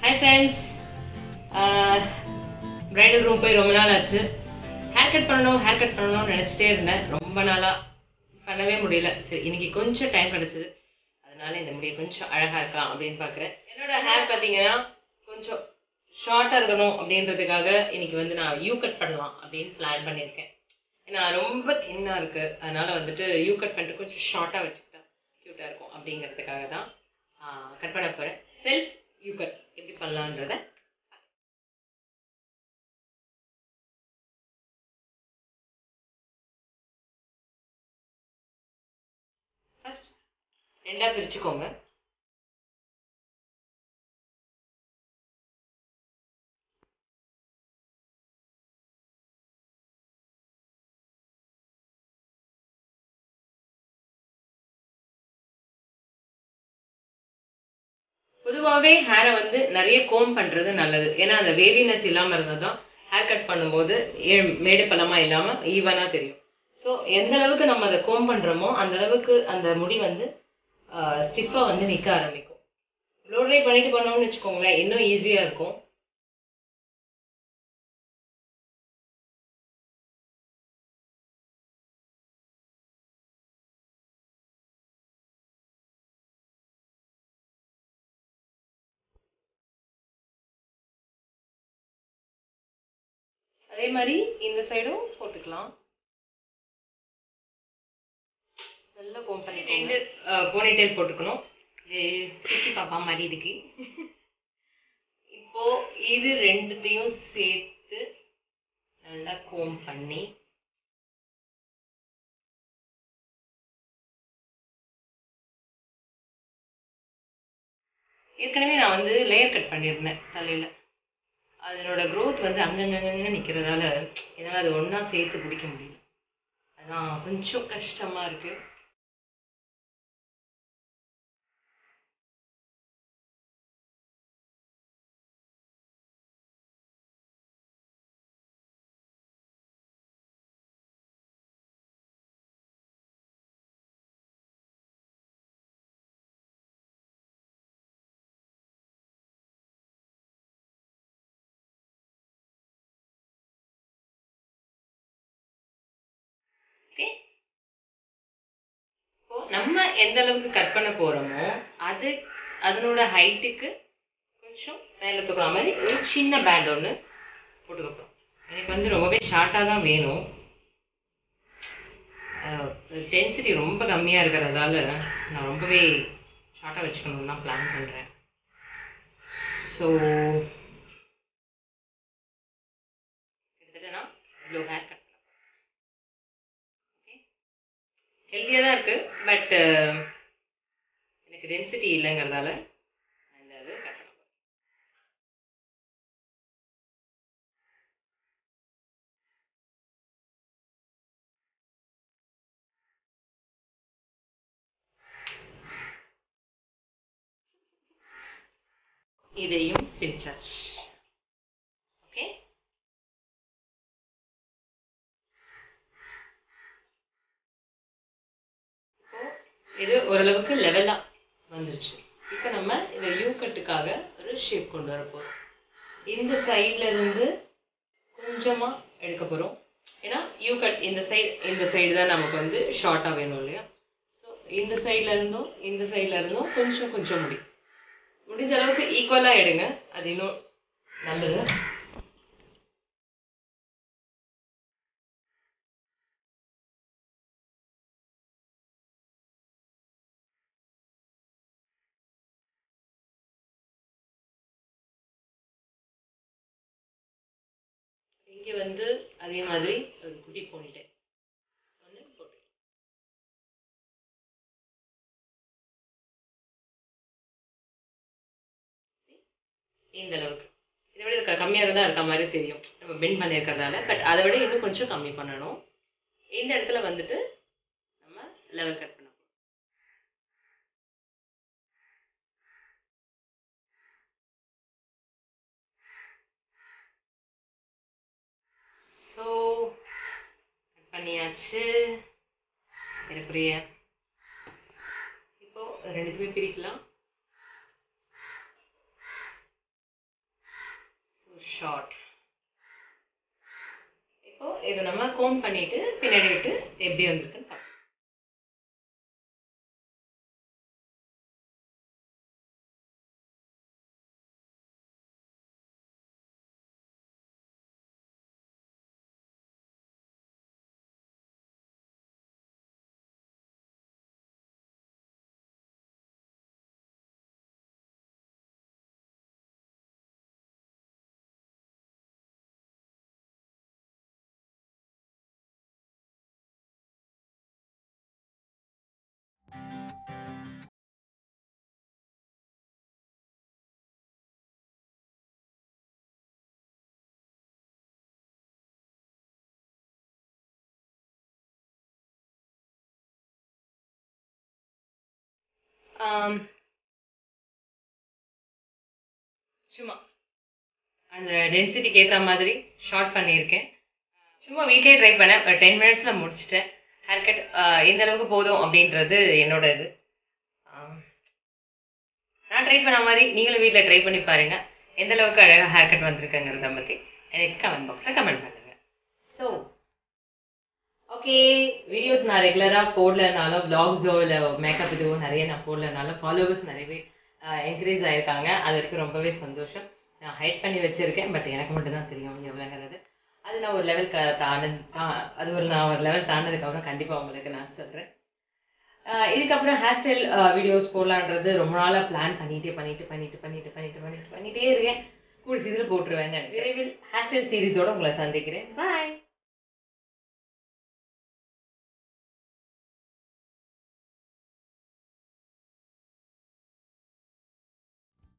Hi friends bridal room போய் ரொம்ப நாள் ஆச்சு ஹேர் கட் பண்ணணும் ஹேர் கட் பண்ணணும்னு நினச்சிட்டே இருந்தேன் ரொம்ப நாளாக பண்ணவே முடியல சரி இன்னைக்கு கொஞ்சம் டைம் கிடச்சிது அதனால இந்த முடியை கொஞ்சம் அழகாக இருக்கலாம் அப்படின்னு பார்க்குறேன் என்னோட ஹேர் பார்த்தீங்கன்னா கொஞ்சம் ஷார்ட்டாக இருக்கணும் அப்படின்றதுக்காக இன்னைக்கு வந்து நான் யூ கட் பண்ணலாம் அப்படின்னு பிளான் பண்ணியிருக்கேன் ஏன்னா ரொம்ப தின்னாக இருக்குது அதனால வந்துட்டு யூ கட் பண்ணிட்டு கொஞ்சம் ஷார்ட்டாக வச்சுக்கிட்டா க்யூட்டாக இருக்கும் அப்படிங்கிறதுக்காக தான் கட் பண்ண போகிறேன் செல்ஃப் யூ கட் எப்படி பண்ணலான்றத ஃபர்ஸ்ட் ரெண்டாக பிரிச்சுக்கோங்க பொதுவாகவே ஹேரை வந்து நிறைய கோம் பண்ணுறது நல்லது ஏன்னா அந்த வேவினஸ் இல்லாமல் இருந்தால் தான் ஹேர் கட் பண்ணும்போது ஏ- மேடு பள்ளமாக இல்லாமல் ஈவனாக தெரியும் ஸோ எந்த அளவுக்கு நம்ம அதை கோம் பண்ணுறோமோ அந்த அளவுக்கு அந்த முடி வந்து ஸ்டிஃபாக வந்து நிற்க ஆரம்பிக்கும் ப்ளோ ட்ரை பண்ணிட்டு பண்ணோம்னு வச்சுக்கோங்களேன் இன்னும் ஈஸியாக இருக்கும் அதே மாதிரி இந்த சைடும் போட்டுக்கலாம் நல்லா கோம் பண்ணி ரெண்டு போனிடெயில் போட்டுக்கணும் இது குட்டி பாப்பா மாதிரி இருக்கு இப்போ இது ரெண்டுத்தையும் சேர்த்து நல்லா கோம் பண்ணி ஏற்கனவே நான் வந்து லேயர் கட் பண்ணியிருந்தேன் தலையில அதனோட growth வந்து அங்கங்கங்க நிற்கிறதால என்னால் அது ஒன்றா சேர்த்து பிடிக்க முடியல அதான் கொஞ்சம் கஷ்டமா இருக்கு ஓகே இப்போ நம்ம எந்த அளவுக்கு கட் பண்ண போறோமோ அது அதனோட ஹைட்டுக்கு கொஞ்சம் மேலே தூக்குற மாதிரி ஒரு சின்ன பேண்ட் ஒன்று போட்டுக்க போகிறோம் எனக்கு வந்து ரொம்பவே ஷார்ட்டாக தான் வேணும் டென்சிட்டி ரொம்ப கம்மியாக இருக்கிறதால நான் ரொம்பவே ஷார்ட்டாக வச்சுக்கணும்னு தான் பிளான் பண்ணுறேன் ஸோ கிட்டத்தட்ட நான் இவ்வளோ ஹேர் கட் ஓகே ஹெல்த்தியாக தான் இருக்குது பட் எனக்கு டென்சிட்டி இல்லைங்கிறதால நான் இந்த இது கட் பண்ண போறேன். இதையும் பிரிச்சாச்சு ஓகே இப்போ இது ஓரளவுக்கு லெவலாக வந்துருச்சு இப்போ நம்ம இந்த யூ கட்டுக்காக ஒரு ஷேப் கொண்டு வர போகிறோம் இந்த சைடில் இருந்து கொஞ்சமாக எடுக்க போகிறோம் ஏன்னா யூ கட் இந்த சைடு இந்த சைடு தான் நமக்கு வந்து ஷார்ட்டாக வேணும் இல்லையா ஸோ இந்த சைடில் இருந்தும் இந்த சைடில் இருந்தும் கொஞ்சம் கொஞ்சம் முடி முடிஞ்ச அளவுக்கு ஈக்குவலாக எடுங்க அது இன்னும் நல்லது இங்கே வந்து அதே மாதிரி ஒரு குட்டி போனிட்டேன் ஒன்று போட்டு இந்த அளவுக்கு இதை விட இருக்க கம்மியாக இருந்தால் இருக்க மாதிரி தெரியும் நம்ம பெண்ட் பண்ணியிருக்கிறதால பட் அதை விட இன்னும் கொஞ்சம் கம்மி பண்ணணும் இந்த இடத்துல வந்துட்டு நம்ம லெவல் கட் பண்ண போறோம். ஸோ கட் பண்ணியாச்சு ஏறக்குறைய இப்போ ரெண்டுத்துமே பிரிக்கலாம் ஷார்ட் இப்போ இதை நம்ம கோம் பண்ணிட்டு பின்னாடி விட்டு எப்படி வந்திருக்குன்னு பார்க்கலாம் ஆம், சும்மா அந்த டென்சிட்டிக்கு ஏற்ற மாதிரி ஷார்ட் பண்ணியிருக்கேன் சும்மா வீட்லயே ட்ரை பண்ணேன் ஒரு டென் மினிட்ஸில் முடிச்சிட்டேன் ஹேர் கட் எந்த அளவுக்கு போதும் அப்படின்றது என்னோட இது ஆம், நான் ட்ரை பண்ண மாதிரி நீங்களும் வீட்டில் ட்ரை பண்ணி பாருங்க எந்த அளவுக்கு அழகாக ஹேர் கட் வந்திருக்குங்கிறத பற்றி எனக்கு கமெண்ட் பாக்ஸில் கமெண்ட் பண்ணுங்க ஸோ ஓகே வீடியோஸ் நான் ரெகுலராக போடலனாலும் வ்ளாக்ஸோ இல்லை மேக்கப் இதுவோ நிறைய நான் போடலனாலும் ஃபாலோவர்ஸ் நிறையவே என்கரேஜ் ஆயிருக்காங்க அது வரைக்கும் ரொம்பவே சந்தோஷம் நான் ஹைட் பண்ணி வச்சிருக்கேன் பட் எனக்கு மட்டும் தான் தெரியும் எவ்வளோங்கிறது அது நான் ஒரு லெவல் க தாண்ட தா அது ஒரு நான் ஒரு லெவல் தாண்டதுக்கப்புறம் கண்டிப்பாக உங்களுக்கு நான் சொல்கிறேன் இதுக்கப்புறம் ஹேர் ஸ்டைல் வீடியோஸ் போடலான்றது ரொம்ப நாளாக பிளான் பண்ணிட்டு பண்ணிட்டு பண்ணிட்டு பண்ணிட்டு பண்ணிட்டு பண்ணிட்டு பண்ணிட்டே இருக்கேன் கூடி சீக்கிரம் போட்டுருவேன் விரைவில் ஹேர் ஸ்டைல் சீரிஸோட உங்களை சந்திக்கிறேன் பாய்